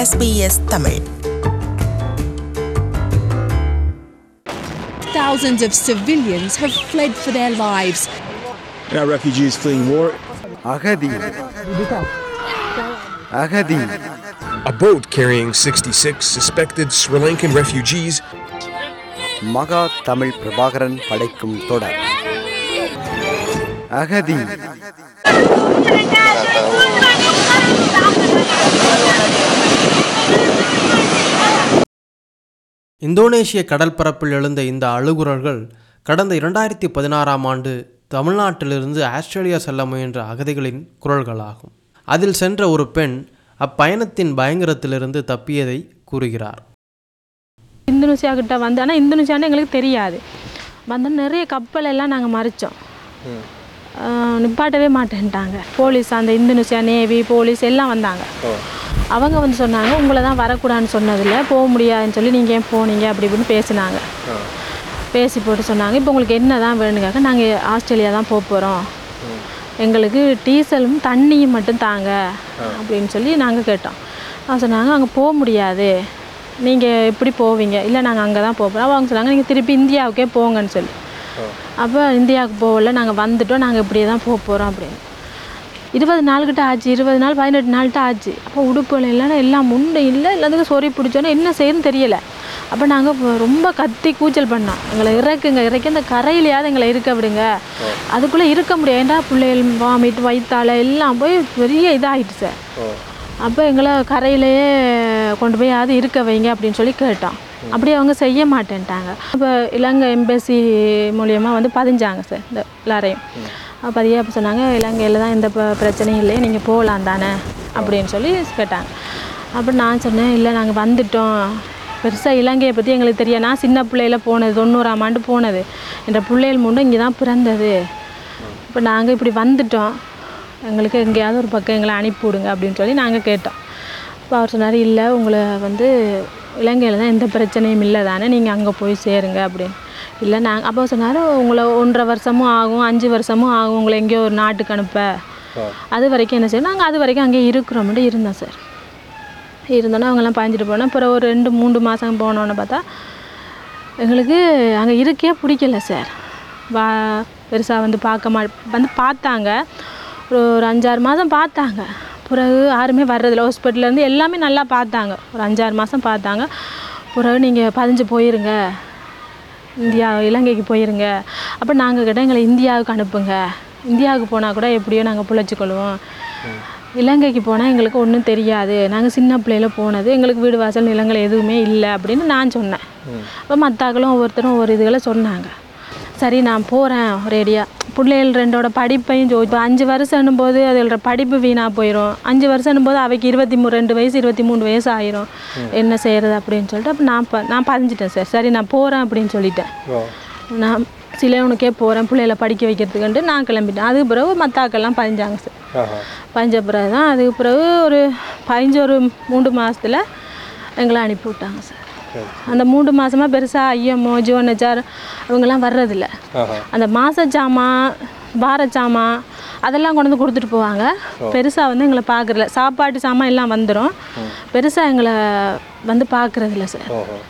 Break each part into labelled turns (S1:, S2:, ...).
S1: SBS Tamil
S2: Thousands of civilians have fled for their lives.
S3: Now refugees fleeing war.
S4: அகதி அகதி
S5: A boat carrying 66 suspected Sri Lankan refugees
S4: மகா தமிழ் பிரபாகரன் படைக்கும் தொடர் அகதி
S6: இந்தோனேஷிய கடற்பரப்பில் எழுந்த இந்த அழுகுரல்கள் கடந்த இரண்டாயிரத்தி பதினாறாம் ஆண்டு தமிழ்நாட்டிலிருந்து ஆஸ்திரேலியா செல்ல முயன்ற அகதிகளின் குரல்களாகும் அதில் சென்ற ஒரு பெண் அப்பயணத்தின் பயங்கரத்திலிருந்து தப்பியதை கூறுகிறார்
S7: இந்தோனேசியா கிட்ட வந்து ஆனால் இந்தோனேசியான்னு எங்களுக்கு தெரியாது வந்து நிறைய கப்பல் எல்லாம் நாங்கள் மறித்தோம் நிப்பாட்டவே மாட்டேன்ட்டாங்க போலீஸ் அந்த இந்தோனேசியா நேவி போலீஸ் எல்லாம் வந்தாங்க அவங்க வந்து சொன்னாங்க உங்களை தான் வரக்கூடாதுன்னு சொன்னதில்ல போக முடியாதுன்னு சொல்லி நீங்கள் ஏன் போனீங்க அப்படி இப்படின்னு பேசினாங்க பேசி போட்டு சொன்னாங்க இப்போ உங்களுக்கு என்ன தான் வேணுங்காக்க நாங்கள் ஆஸ்திரேலியா தான் போக போகிறோம் எங்களுக்கு டீசலும் தண்ணியும் மட்டும் தாங்க அப்படின்னு சொல்லி நாங்கள் கேட்டோம் அவங்க சொன்னாங்க அங்கே போக முடியாது நீங்கள் எப்படி போவீங்க இல்லை நாங்கள் அங்கே தான் போகிறோம் அவங்க சொன்னாங்க நீங்கள் திருப்பி இந்தியாவுக்கே போங்கன்னு சொல்லி அப்போ இந்தியாவுக்கு போகல நாங்கள் வந்துட்டோம் நாங்கள் இப்படியே தான் போக போகிறோம் அப்படின்னு இருபது நாள் கிட்ட ஆச்சு இருபது நாள் பதினெட்டு நாள்கிட்ட ஆச்சு அப்போ உடுப்புகள் இல்லைன்னா எல்லாம் முண்டை இல்லை எல்லாத்துக்கும் சொறி பிடிச்சோன்னே என்ன செய்யணும்னு தெரியல அப்போ நாங்கள் ரொம்ப கத்தி கூச்சல் பண்ணோம் எங்களை இறக்குங்க இறக்கி அந்த கரையிலையாவது எங்களை இருக்க விடுங்க அதுக்குள்ளே இருக்க முடியாது ஏன்டா பிள்ளைகள் வாமிட் வயிற்றால எல்லாம் போய் பெரிய இதாகிட்டு சார் அப்போ எங்களை கரையிலேயே கொண்டு போய் அது இருக்க வைங்க அப்படின்னு சொல்லி கேட்டோம் அப்படி அவங்க செய்ய மாட்டேன்ட்டாங்க அப்போ இலங்கை எம்பசி மூலியமாக வந்து பதிஞ்சாங்க சார் இந்த எல்லாரையும் அப்போ பதிய அப்போ சொன்னாங்க இலங்கையில் தான் எந்த ப- பிரச்சனையும் இல்லை நீங்கள் போகலாம் தானே அப்படின்னு சொல்லி கேட்டாங்க அப்போ நான் சொன்னேன் இல்லை நாங்கள் வந்துட்டோம் பெருசாக இலங்கையை பற்றி எங்களுக்கு தெரியாது நான் சின்ன பிள்ளையில போனது தொண்ணூறாம் ஆண்டு போனது என்ற பிள்ளைகள் முன்னே இங்கே தான் பிறந்தது இப்போ நாங்கள் இப்படி வந்துட்டோம் எங்களுக்கு எங்கேயாவது ஒரு பக்கம் எங்களை அனுப்பி விடுங்க அப்படின்னு சொல்லி நாங்கள் கேட்டோம் அப்போ அவர் சொன்னார் இல்லை உங்களை வந்து இலங்கையில் தான் எந்த பிரச்சனையும் இல்லை தானே நீங்கள் அங்கே போய் சேருங்க அப்படின்னு இல்லை நாங்கள் அப்போ சொன்னார் உங்களை ஒன்றரை வருஷமும் ஆகும் அஞ்சு வருஷமும் ஆகும் உங்களை எங்கேயோ ஒரு நாட்டுக்கு அனுப்ப அது வரைக்கும் என்ன செய்யணும் நாங்கள் அது வரைக்கும் அங்கேயே இருக்கிறோம்ட்டு இருந்தோம் சார் இருந்தோன்னா அவங்கெல்லாம் பாஞ்சிட்டு போனோம் அப்புறம் ஒரு ரெண்டு மூன்று மாதம் போனோன்னு பார்த்தா எங்களுக்கு அங்கே இருக்கே பிடிக்கல சார் வா பெருசாக வந்து பார்க்க மா வந்து பார்த்தாங்க ஒரு ஒரு அஞ்சாறு மாதம் பார்த்தாங்க பிறகு யாருமே வர்றதில்ல ஹாஸ்பிட்டல்லேருந்து எல்லாமே நல்லா பார்த்தாங்க ஒரு அஞ்சாறு மாதம் பார்த்தாங்க பிறகு நீங்கள் பதிஞ்சு போயிருங்க இந்தியா இலங்கைக்கு போயிருங்க அப்போ நாங்கள் கிட்ட எங்களை இந்தியாவுக்கு அனுப்புங்க இந்தியாவுக்கு போனால் கூட எப்படியோ நாங்கள் பிழைச்சிக்கொள்வோம் இலங்கைக்கு போனால் எங்களுக்கு ஒன்றும் தெரியாது நாங்கள் சின்ன பிள்ளையில போனது எங்களுக்கு வீடு வாசல் நிலங்கள் எதுவுமே இல்லை அப்படின்னு நான் சொன்னேன் அப்போ மத்தாக்களும் ஒவ்வொருத்தரும் ஒவ்வொரு இதுகளை சொன்னாங்க சரி நான் போகிறேன் ஒரேடியாக பிள்ளைகள் ரெண்டோட படிப்பையும் ஜோ இப்போ அஞ்சு வருஷம் போது அதோட படிப்பு வீணாக போயிடும் அஞ்சு வருஷம் போது அவைக்கு இருபத்தி மூணு ரெண்டு வயசு இருபத்தி மூணு வயசு ஆயிரும் என்ன செய்கிறது அப்படின்னு சொல்லிட்டு அப்போ நான் ப நான் பதிஞ்சிட்டேன் சார் சரி நான் போகிறேன் அப்படின்னு சொல்லிட்டேன் நான் சிலைவனுக்கே போகிறேன் பிள்ளைகளை படிக்க வைக்கிறதுக்குன்ட்டு நான் கிளம்பிட்டேன் அதுக்கு பிறகு மத்தாக்கெல்லாம் பதிஞ்சாங்க சார் பதிஞ்ச பிறகு தான் அதுக்கு பிறகு ஒரு பதிஞ்சு ஒரு மூன்று மாதத்தில் எங்களை அனுப்பி விட்டாங்க சார் அந்த மூன்று மாதமாக பெருசாக ஐஎம்ஓ ஜிஓன்ஹெச்ஆர் அவங்கெல்லாம் வர்றதில்ல அந்த மாத ஜாமான் வார ஜாமான் அதெல்லாம் கொண்டு வந்து கொடுத்துட்டு போவாங்க பெருசாக வந்து எங்களை பார்க்குறதில்ல சாப்பாட்டு சாமான் எல்லாம் வந்துடும் பெருசாக எங்களை வந்து பார்க்குறதில்ல சார்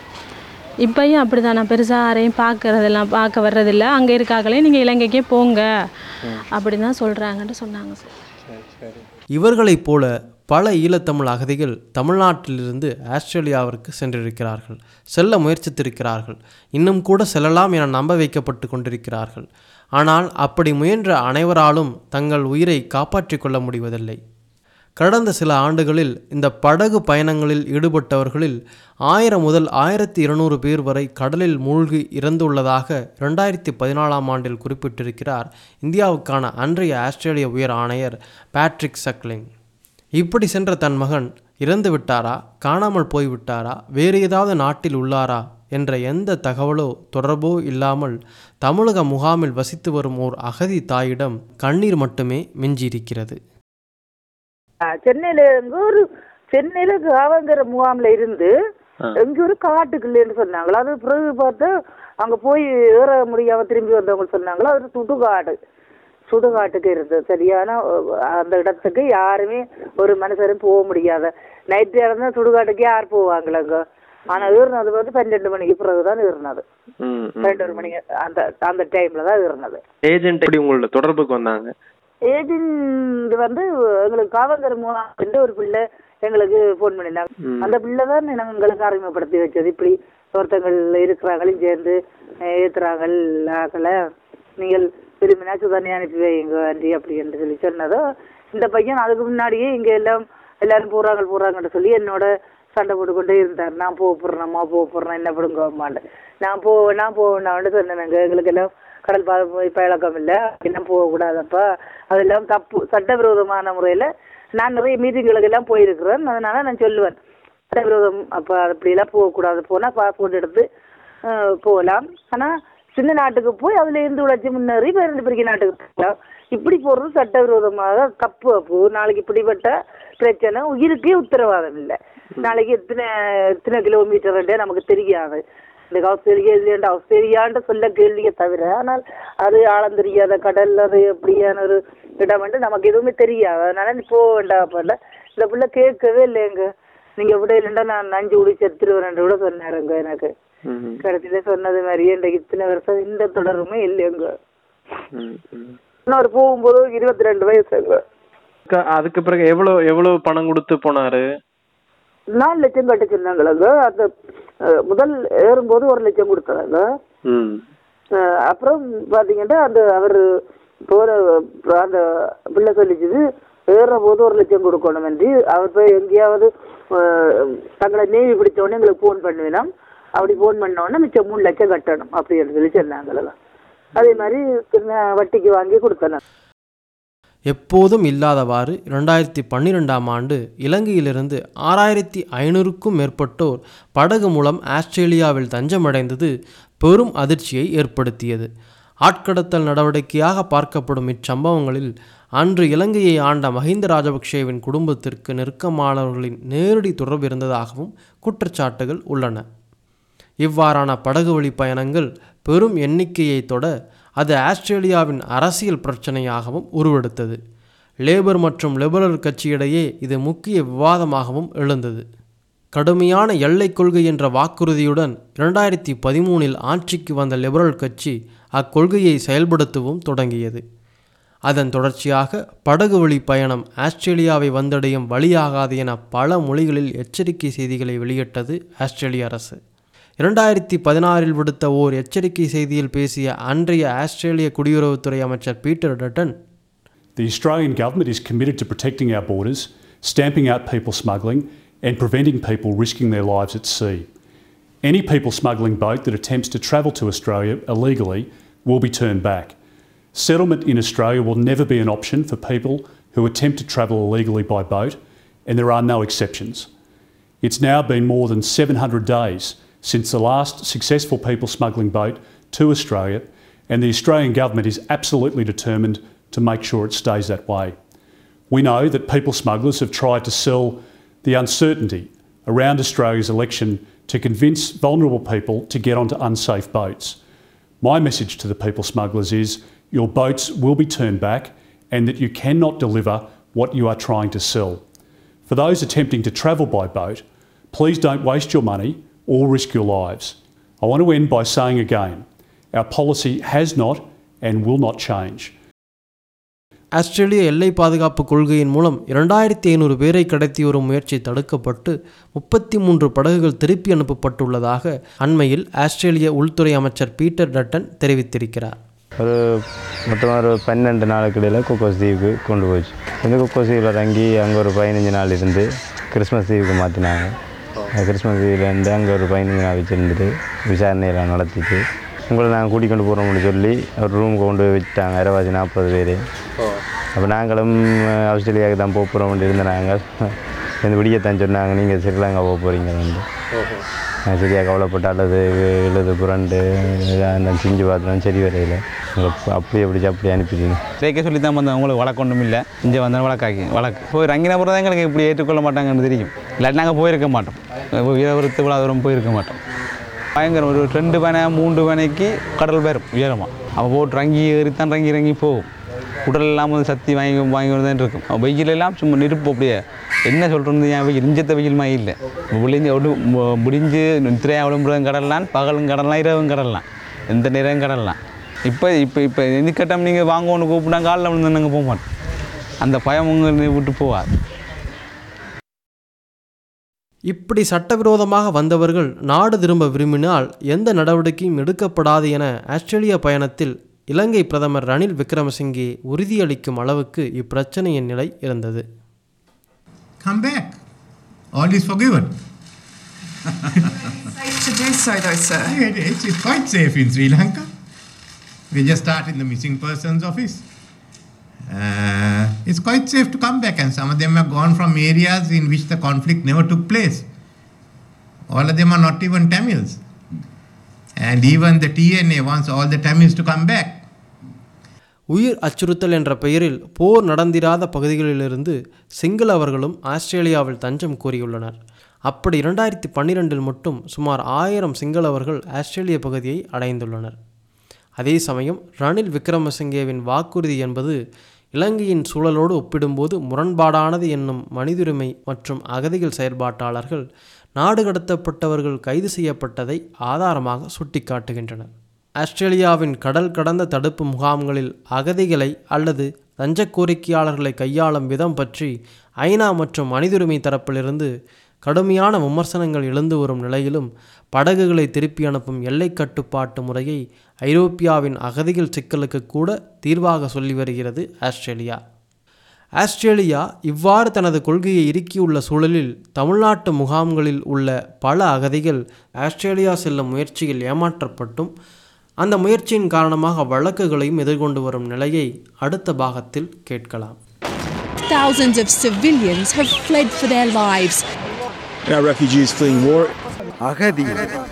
S7: இப்பயும் அப்படி தான் நான் பெருசாக யாரையும் பார்க்கறதெல்லாம் பார்க்க வர்றதில்ல அங்கே இருக்காங்களே நீங்கள் இலங்கைக்கே போங்க அப்படி தான் சொல்கிறாங்கன்ட்டு சொன்னாங்க சார்
S6: இவர்களைப் போல பல ஈழத்தமிழ் அகதிகள் தமிழ்நாட்டிலிருந்து ஆஸ்திரேலியாவிற்கு சென்றிருக்கிறார்கள் செல்ல முயற்சித்திருக்கிறார்கள் இன்னும் கூட செல்லலாம் என நம்ப வைக்கப்பட்டு கொண்டிருக்கிறார்கள் ஆனால் அப்படி முயன்ற அனைவராலும் தங்கள் உயிரை காப்பாற்றிக் கொள்ள முடிவதில்லை கடந்த சில ஆண்டுகளில் இந்த படகு பயணங்களில் ஈடுபட்டவர்களில் ஆயிரம் முதல் ஆயிரத்தி இருநூறு பேர் வரை கடலில் மூழ்கி இறந்துள்ளதாக ரெண்டாயிரத்தி பதினாலாம் ஆண்டில் குறிப்பிட்டிருக்கிறார் இந்தியாவுக்கான அன்றைய ஆஸ்திரேலிய உயர் ஆணையர் பேட்ரிக் சக்லிங் இப்படி சென்ற தன் மகன் இறந்து விட்டாரா காணாமல் போய்விட்டாரா வேறு ஏதாவது நாட்டில் உள்ளாரா என்ற எந்த தகவலோ தொடர்போ இல்லாமல் தமிழக முகாமில் வசித்து வரும் ஓர் அகதி தாயிடம் கண்ணீர் மட்டுமே மிஞ்சியிருக்கிறது
S8: சென்னையில எங்க ஒரு சென்னையில காவங்கிற முகாம்ல இருந்து எங்க ஒரு காட்டுக்குள்ளேன்னு சொன்னாங்களா அது பிறகு பார்த்தா அங்க போய் ஏற முடியாம திரும்பி வந்தவங்க சொன்னாங்களா அது சுடுகாடு சுடுகாட்டுக்கு இருந்தது சரியான அஹ், அந்த இடத்துக்கு யாருமே ஒரு மனுஷரும் போக முடியாத நைட்டு இறந்தா சுடுகாட்டுக்கு யார் போவாங்களங்க ஆனா ஏறினது வந்து பன்னெண்டு மணிக்கு பிறகுதான் ஏறினது
S1: ம்
S8: பன்னெண்டு மணிக்கு அந்த அந்த டைம்ல தான் ஏறினது
S1: ஏஜென்ட் எப்படி உங்களோட தொடர்புக்கு வந்தாங்க
S8: ஏஜென்ட் வந்து எங்களுக்கு காவல்துறை மூலம் ஒரு பிள்ளை எங்களுக்கு ஃபோன் பண்ணினாங்க அந்த பிள்ளை தான் நாங்கள் எங்களுக்கு அறிமுகப்படுத்தி வச்சது இப்படி ஒருத்தங்கள் இருக்கிறாங்களும் சேர்ந்து அஹ், ஏத்துறாங்கள் ஆக்களை நீங்கள் விரும்பினா சுதானி அனுப்பி வைங்க ஆண்டி அப்படி என்று சொல்லி சொன்னதோ இந்த பையன் அதுக்கு முன்னாடியே இங்க எல்லாம் எல்லாரும் போறாங்க போறாங்கன்னு சொல்லி என்னோட சண்டை போட்டுக்கொண்டே இருந்தார் நான் போக போடுறேன்மா போக போடுறேன் என்ன படுங்கம்மாண்டு நான் போ நான் போவேண்டான்னு சொன்னேங்க எங்களுக்கு எல்லாம் கடல் பாதை போய் பழக்கம் இல்லை அப்படிலாம் போகக்கூடாதப்பா அதெல்லாம் தப்பு சட்டவிரோதமான முறையில் நான் நிறைய மீட்டிங்களுக்கு எல்லாம் போயிருக்கிறேன் அதனால நான் சொல்லுவேன் சட்டவிரோதம் அப்போ அப்படியெல்லாம் போகக்கூடாது போனால் பாஸ்போர்ட் எடுத்து அஹ், போகலாம் ஆனால் சின்ன நாட்டுக்கு போய் அதுல இருந்து உழைச்சி முன்னேறி வேற ரெண்டு பெரிய நாட்டுக்கு போகலாம் இப்படி போறது சட்டவிரோதமாக தப்பு அப்போ நாளைக்கு இப்படிப்பட்ட பிரச்சனை உயிருக்கே உத்தரவாதம் இல்லை நாளைக்கு எத்தனை எத்தனை கிலோமீட்டர் நமக்கு தெரியாது இந்த ஆஸ்திரேலியா இல்லையாண்டு ஆஸ்திரேலியான்ற சொல்ல கேள்வியை தவிர ஆனால் அது ஆழம் தெரியாத கடல் அது எப்படியான ஒரு இடம் வந்து நமக்கு எதுவுமே தெரியாது அதனால நீ போக வேண்டாம் அப்ப இந்த பிள்ளை கேட்கவே இல்லைங்க நீங்க விட இல்லைண்டா நான் நஞ்சு குடி செத்துருவேன் கூட சொன்னாருங்க எனக்கு
S1: ம்
S8: கடைசியில சொன்னது மாதிரியே இன்றைக்கு இத்தனை வருஷம் இந்த தொடருமே இல்லைங்க
S1: ம் ம்
S8: இன்னொரு போகும்போது இருபத்தி ரெண்டு வயசுங்க
S1: க- அதுக்கு பிறகு எவ்வளவு எவ்வளவு பணம் கொடுத்து போனாரு
S8: நாலு லட்சம் கட்ட சொன்னாங்களங்க அந்த அஹ், முதல் ஏறும்போது ஒரு லட்சம் கொடுத்தாங்க
S1: ம்
S8: அஹ், அப்புறம் பாத்தீங்கன்னா அந்த அவர் போற அந்த பிள்ளை சொல்லிச்சுது ஏறுற போது ஒரு லட்சம் கொடுக்கணும் என்று அவர் போய் எங்கேயாவது அஹ், தங்களை நேவி பிடிச்ச உடனே எங்களுக்கு ஃபோன் பண்ணுவேனாம் அப்படி ஃபோன் பண்ண உடனே மிச்சம் மூணு லட்சம் கட்டணும் அப்படின்னு சொல்லி சொன்னாங்களா அதே மாதிரி சின்ன வட்டிக்கு வாங்கி கொடுத்தேன்
S6: எப்போதும் இல்லாதவாறு இரண்டாயிரத்தி பன்னிரெண்டாம் ஆண்டு இலங்கையிலிருந்து ஆறாயிரத்தி ஐநூறுக்கும் மேற்பட்டோர் படகு மூலம் ஆஸ்திரேலியாவில் தஞ்சமடைந்தது பெரும் அதிர்ச்சியை ஏற்படுத்தியது ஆட்கடத்தல் நடவடிக்கையாக பார்க்கப்படும் இச்சம்பவங்களில் அன்று இலங்கையை ஆண்ட மஹிந்த ராஜபக்சேவின் குடும்பத்திற்கு நெருக்கமானவர்களின் நேரடி தொடர்பு இருந்ததாகவும் குற்றச்சாட்டுகள் உள்ளன இவ்வாறான படகு வழி பயணங்கள் பெரும் எண்ணிக்கையை தொட அது ஆஸ்திரேலியாவின் அரசியல் பிரச்சனையாகவும் உருவெடுத்தது லேபர் மற்றும் லிபரல் கட்சியிடையே இது முக்கிய விவாதமாகவும் எழுந்தது கடுமையான எல்லைக் கொள்கை என்ற வாக்குறுதியுடன் இரண்டாயிரத்தி பதிமூனில் ஆட்சிக்கு வந்த லிபரல் கட்சி அக்கொள்கையை செயல்படுத்தவும் தொடங்கியது அதன் தொடர்ச்சியாக படகு வழி பயணம் ஆஸ்திரேலியாவை வந்தடையும் வழியாகாது என பல மொழிகளில் எச்சரிக்கை செய்திகளை வெளியிட்டது ஆஸ்திரேலிய அரசு இரண்டாயிரத்தி பதினாறில் விடுத்த ஓர் எச்சரிக்கை செய்தியில் பேசிய அன்றைய ஆஸ்திரேலிய குடியுறவுத்துறை அமைச்சர் Peter Dutton
S9: The Australian government is committed to protecting our borders, stamping out people smuggling, and preventing people risking their lives at sea. Any people smuggling boat that attempts to travel to Australia illegally will be turned back. Settlement in Australia will never be an option for people who attempt to travel illegally by boat, and there are no exceptions. It's now been more than 700 days since the last successful people smuggling boat to Australia, and the Australian government is absolutely determined to make sure it stays that way. We know that people smugglers have tried to sell the uncertainty around Australia's election to convince vulnerable people to get onto unsafe boats. My message to the people smugglers is your boats will be turned back and that you cannot deliver what you are trying to sell. For those attempting to travel by boat, please don't waste your money or risk your lives. I want to end by saying again our policy has not and will not change.
S6: ஆஸ்திரேலிய எல்லை பாதுகாப்பு கொள்கையின் மூலம் இரண்டாயிரத்தி ஐநூறு பேரை கடத்தி வரும் முயற்சி தடுக்கப்பட்டு முப்பத்தி மூன்று படகுகள் திருப்பி அனுப்பப்பட்டுள்ளதாக அண்மையில் ஆஸ்திரேலிய உள்துறை அமைச்சர் பீட்டர் டட்டன் தெரிவித்திருக்கிறார்
S10: ஒரு மொத்தமாக ஒரு பன்னெண்டு நாளுக்கு இடையில் கொக்கோஸ் தீவுக்கு கொண்டு போச்சு இந்த கொக்கோஸ் தீவில் தங்கி அங்கே ஒரு பதினஞ்சு நாள் இருந்து கிறிஸ்மஸ் தீவுக்கு மாற்றினாங்க கிறிஸ்மஸ் தீவுலேருந்து அங்கே ஒரு பதினஞ்சு நாள் வச்சுருந்துட்டு விசாரணையெல்லாம் நடத்திட்டு உங்களை நாங்கள் கூட்டிக் கொண்டு போகிறோம்னு சொல்லி ஒரு ரூம் கொண்டு போய் வச்சுட்டாங்க இரவாசி நாற்பது பேர் அப்போ நாங்களும் அஹ், ஆஸ்திரேலியாவுக்கு தான் போக போகிறோம்னு இருந்த நாங்கள் இந்த விடியத்தான் சொன்னாங்க நீங்கள் ஸ்ரீலங்கா போக போகிறீங்க வந்து நான் சரியாக கவலைப்பட்ட அல்லது எழுது புரண்டு நான் செஞ்சு பார்த்தேன் சரி வரையில் அப்படி அப்படி அப்படி அனுப்பிட்டீங்க
S11: சேர்க்க சொல்லி தான் வந்தேன் உங்களுக்கு வழக்கு ஒன்றும் இல்லை இங்கே வந்தால் வழக்காக்கி வழக்கு போய் ரங்கின தான் எங்களுக்கு இப்படி ஏற்றுக்கொள்ள மாட்டாங்கன்னு தெரியும் இல்லாட்டி நாங்கள் போயிருக்க மாட்டோம் உயரத்து விழா தூரம் போயிருக்க மாட்டோம் பயங்கரம் ஒரு ரெண்டு பனை மூன்று பனைக்கு கடல் வரும் உயரமாக அப்போ போட்டு ரங்கி ஏறித்தான் ரங்கி இறங்கி போகும் உடல் எல்லாம் வந்து சக்தி வாங்கி வாங்கி தான் இருக்கும் வெயில் எல்லாம் சும்மா நெருப்பு அப்படியே என்ன சொல்கிறது என் வெயில் இஞ்சத்த வெயில் மாதிரி இல்லை விழிஞ்சு அவ்வளோ முடிஞ்சு நித்திரையா விளம்புறதும் கடலாம் பகலும் கடலாம் இரவும் கடலாம் எந்த நேரம் கடலாம் இப்போ இப்போ இப்போ எந்த கட்டம் நீங்கள் வாங்கன்னு கூப்பிட்டா காலில் விழுந்து நாங்கள் போக மாட்டோம் அந்த பயம் உங்களை விட்டு போவாது
S6: இப்படி சட்டவிரோதமாக வந்தவர்கள் நாடு திரும்ப விரும்பினால் எந்த நடவடிக்கையும் எடுக்கப்படாது என ஆஸ்திரேலிய பயணத்தில் இலங்கை பிரதமர் ரணில் விக்ரமசிங்கே உறுதியளிக்கும் அளவுக்கு இப்பிரச்சனையின் நிலை இருந்தது
S12: Come back. All is forgiven.
S13: Safe to do so, though, sir.
S12: It- It's, it's quite safe in Sri Lanka. We just started the missing persons office. Uh, it's quite safe to come back, and some of them have gone from areas in which the conflict never took place. All of them are not even Tamils. And even the TNA wants all the Tamils to come back.
S6: உயிர் அச்சுறுத்தல் என்ற பெயரில் போர் நடந்திராத பகுதிகளிலிருந்து சிங்களவர்களும் ஆஸ்திரேலியாவில் தஞ்சம் கோரியுள்ளனர் அப்படி இரண்டாயிரத்தி பன்னிரெண்டில் மட்டும் சுமார் ஆயிரம் சிங்களவர்கள் ஆஸ்திரேலிய பகுதியை அடைந்துள்ளனர் அதே சமயம் ரணில் விக்ரமசிங்கேவின் வாக்குறுதி என்பது இலங்கையின் சூழலோடு ஒப்பிடும்போது முரண்பாடானது என்னும் மனிதுரிமை மற்றும் அகதிகள் செயற்பாட்டாளர்கள் நாடு கடத்தப்பட்டவர்கள் கைது செய்யப்பட்டதை ஆதாரமாக சுட்டிக்காட்டுகின்றனர் ஆஸ்திரேலியாவின் கடல் கடந்த தடுப்பு முகாம்களில் அகதிகளை அல்லது தஞ்ச கோரிக்கையாளர்களை கையாளும் விதம் பற்றி ஐநா மற்றும் மனிதுரிமை தரப்பிலிருந்து கடுமையான விமர்சனங்கள் எழுந்து வரும் நிலையிலும் படகுகளை திருப்பி அனுப்பும் எல்லை கட்டுப்பாட்டு முறையை ஐரோப்பியாவின் அகதிகள் சிக்கலுக்கு கூட தீர்வாக சொல்லி வருகிறது ஆஸ்திரேலியா ஆஸ்திரேலியா இவ்வாறு தனது கொள்கையை இறுக்கியுள்ள சூழலில் தமிழ்நாட்டு முகாம்களில் உள்ள பல அகதிகள் ஆஸ்திரேலியா செல்லும் முயற்சியில் ஏமாற்றப்பட்டும் அந்த முயற்சியின் காரணமாக வழக்குகளையும் எதிர்கொண்டு வரும் நிலையை அடுத்த பாகத்தில் கேட்கலாம்
S2: Thousands of civilians have fled for their lives.
S3: Now refugees fleeing war.
S4: அகதி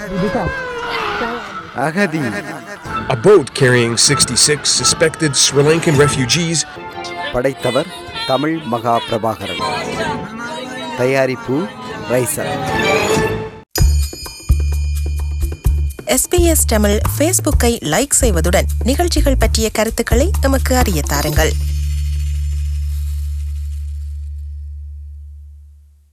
S4: அகதி
S5: A boat carrying 66 suspected Sri Lankan refugees
S4: படைத்தவர் தமிழ் மகா பிரபாகரன் தயாரிப்பு ரைசர்
S14: எஸ்பிஎஸ் தமிழ் ஃபேஸ்புக்கை லைக் செய்வதுடன் நிகழ்ச்சிகள் பற்றிய கருத்துக்களை எமக்கு அறிய தாருங்கள்